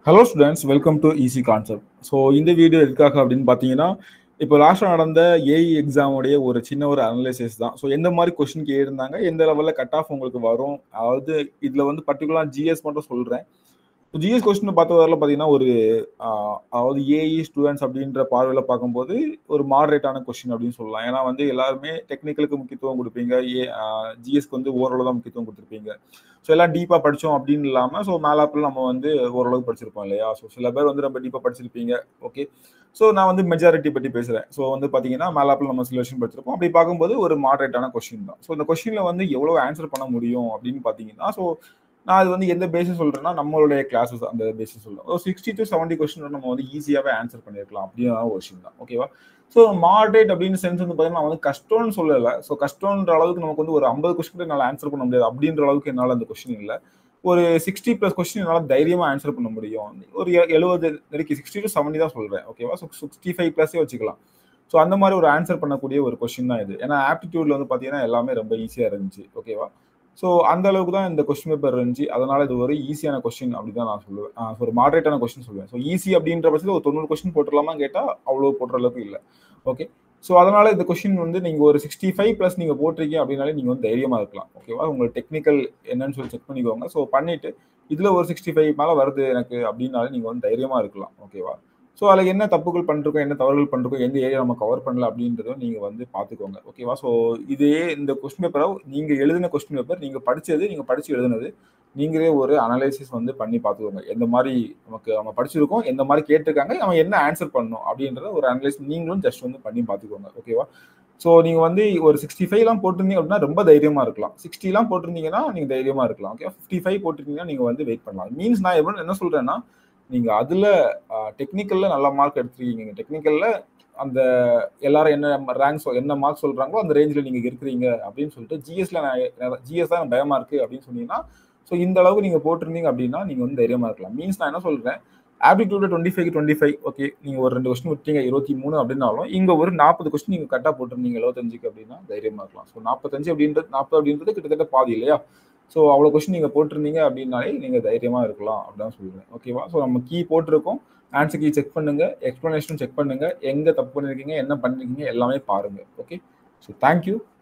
hello students welcome to easy concept so இந்த video எதுக்காக அப்படின்னு பார்த்தீங்கன்னா இப்போ லாஸ்ட்டாக நடந்த ஏஇ எக்ஸாமுடைய ஒரு சின்ன ஒரு அனலைசிஸ் தான் ஸோ எந்த மாதிரி கொஸ்டின் கேட்டிருந்தாங்க எந்த லெவலில் கட் ஆஃப் உங்களுக்கு வரும் அதாவது இதில் வந்து பர்டிகுலராக ஜிஎஸ் மட்டும் சொல்கிறேன் ஜிஎஸ் கொஸ்டின் பார்த்த வரல பார்த்தீங்கன்னா ஒரு ஆஹ், அதாவது ஏஇ ஸ்டூடெண்ட்ஸ் அப்படின்ற பார்வையில் பார்க்கும்போது ஒரு மாடரேட்டான கொஸ்டின் அப்படின்னு சொல்லலாம் ஏன்னா வந்து எல்லாருமே டெக்னிக்கலுக்கு முக்கியத்துவம் கொடுப்பீங்க ஏ ஜிஎஸ்க்கு வந்து ஓரளவு தான் முக்கியத்துவம் கொடுத்துருப்பீங்க ஸோ எல்லாம் டீப்பாக படித்தோம் அப்படின்னு இல்லாமல் ஸோ மேலாப்பில் நம்ம வந்து ஓரளவுக்கு படிச்சிருப்போம் இல்லையா ஸோ சில பேர் வந்து ரொம்ப டீப்பாக படிச்சிருப்பீங்க ஓகே ஸோ நான் வந்து மெஜாரிட்டி பற்றி பேசுகிறேன் ஸோ வந்து பார்த்தீங்கன்னா மேலாப்பில் நம்ம சில விஷயம் படிச்சிருப்போம் அப்படி பார்க்கும்போது ஒரு மாடரேட்டான கொஸ்டின் தான் ஸோ இந்த கொஸ்டினில் வந்து எவ்வளோ ஆன்சர் பண்ண முடியும் அப்படின்னு பார்த்தீங்கன்னா ஸோ நான் அது வந்து எந்த பேசிஸ் சொல்கிறேன்னா நம்மளுடைய கிளாஸஸ் அந்த பேசிஸ் சொல்கிறேன் ஒரு சிக்ஸ்டி டு செவன்ட்டி கொஸ்டின் நம்ம வந்து ஈஸியாகவே ஆன்சர் பண்ணியிருக்கலாம் அப்படின்னு ஒரு விஷயம் தான் ஓகேவா ஸோ மாடரேட் அப்படின்னு சென்ஸ் வந்து பார்த்தீங்கன்னா நான் வந்து கஷ்டம்னு சொல்லலை ஸோ கஷ்டம்ன்ற அளவுக்கு நமக்கு வந்து ஒரு ஐம்பது கொஸ்டின் என்னால் ஆன்சர் பண்ண முடியாது அப்படின்ற அளவுக்கு என்னால் அந்த கொஸ்டின் இல்லை ஒரு சிக்ஸ்டி ப்ளஸ் கொஸ்டின் என்னால் தைரியமாக ஆன்சர் பண்ண முடியும் ஒரு எ- எழுபது நெருக்கி சிக்ஸ்டி டு செவன்டி தான் சொல்கிறேன் ஓகேவா ஸோ சிக்ஸ்டி ஃபைவ் ப்ளஸே வச்சுக்கலாம் ஸோ அந்த மாதிரி ஒரு ஆன்சர் பண்ணக்கூடிய ஒரு கொஸ்டின் தான் இது ஏன்னா ஆப்டிடியூட்ல வந்து பார்த்தீங்கன்னா எல்லாமே ரொம்ப ஈஸியாக இருந்துச்சு ஓகேவா ஸோ அந்த அளவுக்கு தான் இந்த கொஸ்டின் பேப்பர் இருந்துச்சு அதனால இது ஒரு ஈஸியான கொஸ்டின் அப்படி தான் நான் சொல்லுவேன் ஆஹ் ஒரு மாடரேட்டான கொஸ்டின் சொல்லுவேன் ஸோ ஈஸி அப்படின்ற பட்சத்தில் ஒரு தொண்ணூறு கொஸ்டின் போட்டுடலாமா கேட்டால் அவ்வளோ போடுற அளவுக்கு இல்லை ஓகே ஸோ அதனால இந்த கொஸ்டின் வந்து நீங்கள் ஒரு சிக்ஸ்டி ஃபைவ் ப்ளஸ் நீங்கள் போட்டிருக்கீங்க அப்படின்னாலே நீங்கள் வந்து தைரியமாக இருக்கலாம் ஓகேவா உங்கள் டெக்னிக்கல் என்னன்னு சொல்லி செக் பண்ணிக்கோங்க ஸோ பண்ணிட்டு இதில் ஒரு சிக்ஸ்டி ஃபைவ் மேலே வருது எனக்கு அப்படின்னாலே நீங்கள் வந்து தைரியமாக இருக்கலாம் ஓகேவா ஸோ அதில் என்ன தப்புகள் பண்ணிருக்கோம் என்ன தவறுகள் பண்ணிருக்கோம் எந்த ஏரியா நம்ம கவர் பண்ணல அப்படின்றதும் நீங்கள் வந்து பார்த்துக்கோங்க ஓகேவா ஸோ இதே இந்த கொஸ்டின் பேப்பரை நீங்கள் எழுதின கொஸ்டின் பேப்பர் நீங்கள் படிச்சது நீங்கள் படிச்சு எழுதுனது நீங்களே ஒரு அனலைசிஸ் வந்து பண்ணி பார்த்துக்கோங்க எந்த மாதிரி நமக்கு நம்ம படிச்சிருக்கோம் எந்த மாதிரி கேட்டிருக்காங்க நம்ம என்ன ஆன்சர் பண்ணணும் அப்படின்றத ஒரு அனலைஸ் நீங்களும் ஜஸ்ட் வந்து பண்ணி பார்த்துக்கோங்க ஓகேவா ஸோ நீங்கள் வந்து ஒரு சிக்ஸ்டி ஃபைவ்லாம் போட்டிருந்தீங்க அப்படின்னா ரொம்ப தைரியமாக இருக்கலாம் சிக்ஸ்டிலாம் போட்டிருந்தீங்கன்னா நீங்கள் தைரியமாக இருக்கலாம் ஓகே ஃபிஃப்டி ஃபைவ் போட்டிருந்தீங்கன்னா நீங்கள் வந்து வெயிட் பண்ணலாம் மீன்ஸ் நான் எப்படி என்ன சொல்கிறேன்னா நீங்கள் அதில் டெக்னிக்கலில் நல்ல மார்க் எடுத்துருக்கீங்க டெக்னிக்கலில் அந்த எல்லாரும் என்ன ரேங்க் என்ன மார்க் சொல்கிறாங்களோ அந்த ரேஞ்சில் நீங்கள் இருக்கிறீங்க அப்படின்னு சொல்லிட்டு ஜிஎஸ்ல நான் ஜிஎஸ் தான் பயமாக இருக்குது அப்படின்னு சொன்னீங்கன்னா ஸோ இந்த அளவுக்கு நீங்கள் போட்டிருந்தீங்க அப்படின்னா நீங்கள் வந்து தைரியமாக இருக்கலாம் மீன்ஸ் நான் என்ன சொல்கிறேன் aptitude twenty five twenty five okay நீங்கள் ஒரு ரெண்டு கொஸ்டின் விட்டீங்க இருபத்தி மூணு அப்படின்னாலும் இங்கே ஒரு நாற்பது கொஸ்டின் நீங்கள் கரெக்டாக போட்டிருந்தீங்க எழுபத்தஞ்சுக்கு அப்படின்னா தைரியமாக இருக்கலாம் ஸோ நாற்பத்தஞ்சு அப்படின்றது நாற்பது அப்படின்றது கிட்டத்தட்ட பாதி இல்லையா ஸோ அவ்வளோ கொஸ்டின் நீங்கள் போட்டிருந்தீங்க அப்படின்னாலே நீங்கள் தைரியமாக இருக்கலாம் அப்படின்னு சொல்லுவேன் ஓகேவா ஸோ நம்ம கீ போட்டிருக்கோம் ஆன்சர் கீ செக் பண்ணுங்க எக்ஸ்ப்ளனேஷனும் செக் பண்ணுங்க எங்கே தப்பு பண்ணிருக்கீங்க என்ன பண்ணிருக்கீங்க எல்லாமே பாருங்க ஓகே ஸோ தேங்க்யூ